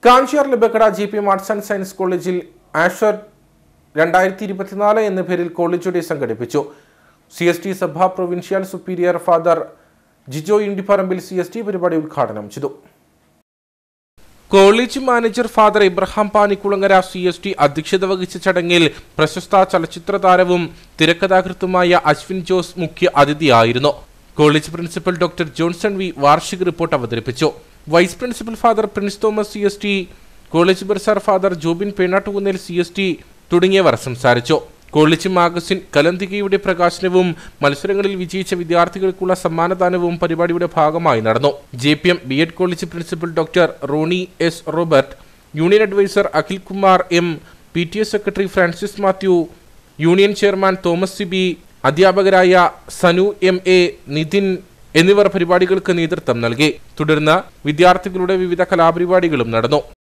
Kanchiyar Lebbakkada G P arts and science കോളേജിൽ Asher രണ്ടായിരത്തി ഇരുപത്തിനാല് എന്ന പേരിൽ കോളേജ് ഡേ സംഘടിപ്പിച്ചു സി എസ് ടി സഭ provincial superior father Jijo Indiparambil C S T പരിപാടി ഉദ്ഘാടനം ചെയ്തു college manager father Ibraham Panikulangara C S T അധ്യക്ഷത വഹിച്ച ചടങ്ങിൽ പ്രശസ്ത ചലച്ചിത്ര താരവും തിരക്കഥാകൃത്തുമായ അശ്വിൻ ജോസ് മുഖ്യ അതിഥിയായിരുന്നു college principal doctor Johnson V വാർഷിക റിപ്പോർട്ട് അവതരിപ്പിച്ചു vice principal father Prince Thomas C S T college bursar father Jobin Penattukunnel C S T തുടങ്ങിയവർ സംസാരിച്ചു കോളേജ് മാഗസിൻ കലന്തികയുടെ പ്രകാശനവും മത്സരങ്ങളിൽ വിജയിച്ച വിദ്യാർത്ഥികൾക്കുള്ള സമ്മാനദാനവും പരിപാടിയുടെ ഭാഗമായി നടന്നു J P M B Ed college principal doctor Rony S Robert union adviser Akhil Kumar M P T A secretary Francis Mathew union chairman Thomas Siby അധ്യാപകരായ സനു എം എ നിതിൻ എന്നിവർ പരിപാടികൾക്ക് നേതൃത്വം നൽകി തുടർന്ന് വിദ്യാർത്ഥികളുടെ വിവിധ കലാപരിപാടികളും നടന്നു